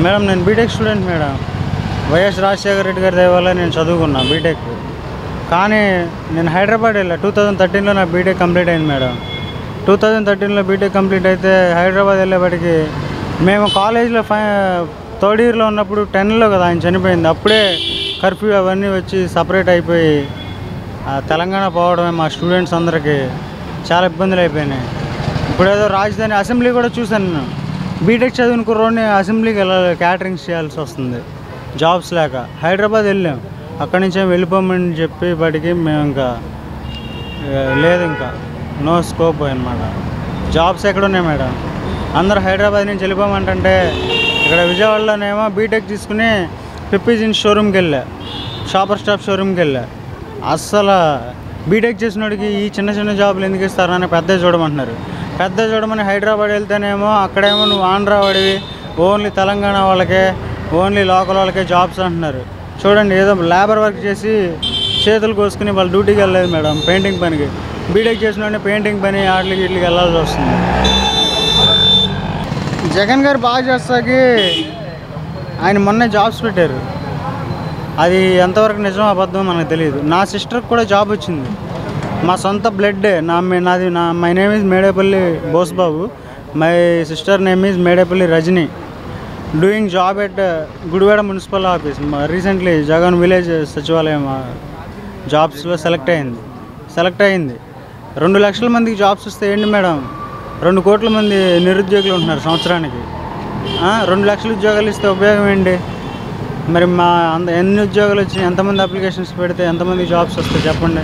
madam నేను BTech student madam YS Rajasekhara Reddy గారి దయ వల్ల నేను చదువుకున్నా బీటెక్ కానీ నేను హైదరాబాద్ వెళ్ళా టూ థౌజండ్ థర్టీన్లో నా బీటెక్ కంప్లీట్ అయింది మేడం టూ థౌజండ్ థర్టీన్లో బీటెక్ కంప్లీట్ అయితే హైదరాబాద్ వెళ్ళేప్పటికి మేము కాలేజ్లో ఫై థర్డ్ ఇయర్లో ఉన్నప్పుడు టెన్లో కదా ఆయన చనిపోయింది అప్పుడే కర్ఫ్యూ అవన్నీ వచ్చి సపరేట్ అయిపోయి ఆ తెలంగాణ పోవడమే మా స్టూడెంట్స్ అందరికీ చాలా ఇబ్బందులు అయిపోయినాయి ఇప్పుడు ఏదో రాజధాని అసెంబ్లీ కూడా చూశాను నేను బీటెక్ చదివిన కుర్రోడిని అసెంబ్లీకి వెళ్ళాలి క్యాటరింగ్స్ చేయాల్సి వస్తుంది జాబ్స్ లేక హైదరాబాద్ వెళ్ళాం అక్కడి నుంచి ఏం వెళ్ళిపోమని చెప్పి బడికి మేము ఇంకా ఆ, లేదు ఇంకా నో స్కోప్ అనమాట జాబ్స్ ఎక్కడ ఉన్నాయి మేడం అందరూ హైదరాబాద్ నుంచి వెళ్ళిపోమంటే ఇక్కడ విజయవాడలోనేమో బీటెక్ తీసుకుని పిప్పి జీన్స్ షోరూమ్కి వెళ్ళా షాపర్ స్టాప్ షోరూమ్కి వెళ్ళా అస్సలు బీటెక్ చేసినోడికి ఈ చిన్న చిన్న జాబులు ఎందుకు ఇస్తారని పెద్ద చూడమంటున్నారు పెద్ద చూడమని హైదరాబాద్ వెళ్తేనేమో అక్కడేమో నువ్వు ఆంధ్రా వాడివి ఓన్లీ తెలంగాణ వాళ్ళకే ఓన్లీ లోకల్ వాళ్ళకే జాబ్స్ అంటున్నారు చూడండి ఏదో లేబర్ వర్క్ చేసి చేతులు కోసుకుని వాళ్ళు డ్యూటీకి వెళ్ళలేదు మేడం పెయింటింగ్ పనికి బీటెక్ చేసిన పెయింటింగ్ పని ఆటలకి వీటికి వెళ్ళాల్సి వస్తుంది జగన్ గారు బాగా చేస్తాకి ఆయన మొన్నే జాబ్స్ పెట్టారు అది ఎంతవరకు నిజం అబద్ధం మనకు తెలియదు నా సిస్టర్కి కూడా జాబ్ వచ్చింది మా సొంత బ్లడ్ నా మే- నాది నా my name is Medepalli Bosebabu my sister name is Medepalli Rajani doing job at Gudivada municipal office recently Jagan village sachivalayam జాబ్స్లో సెలెక్ట్ అయింది సెలెక్ట్ అయింది రెండు లక్షల మందికి జాబ్స్ వస్తే ఏంటి మేడం రెండు కోట్ల మంది నిరుద్యోగులు ఉంటున్నారు సంవత్సరానికి ఆ, రెండు లక్షల ఉద్యోగాలు ఇస్తే ఉపయోగం ఏంటి మరి మా అంత ఎన్ని ఉద్యోగాలు వచ్చి ఎంతమంది అప్లికేషన్స్ పెడితే ఎంతమంది జాబ్స్ వస్తాయి చెప్పండి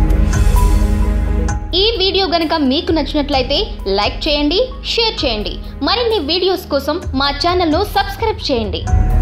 ఈ వీడియో గనుక మీకు నచ్చినట్లయితే లైక్ చేయండి షేర్ చేయండి మరిన్ని వీడియోస్ కోసం మా ఛానల్ను సబ్స్క్రైబ్ చేయండి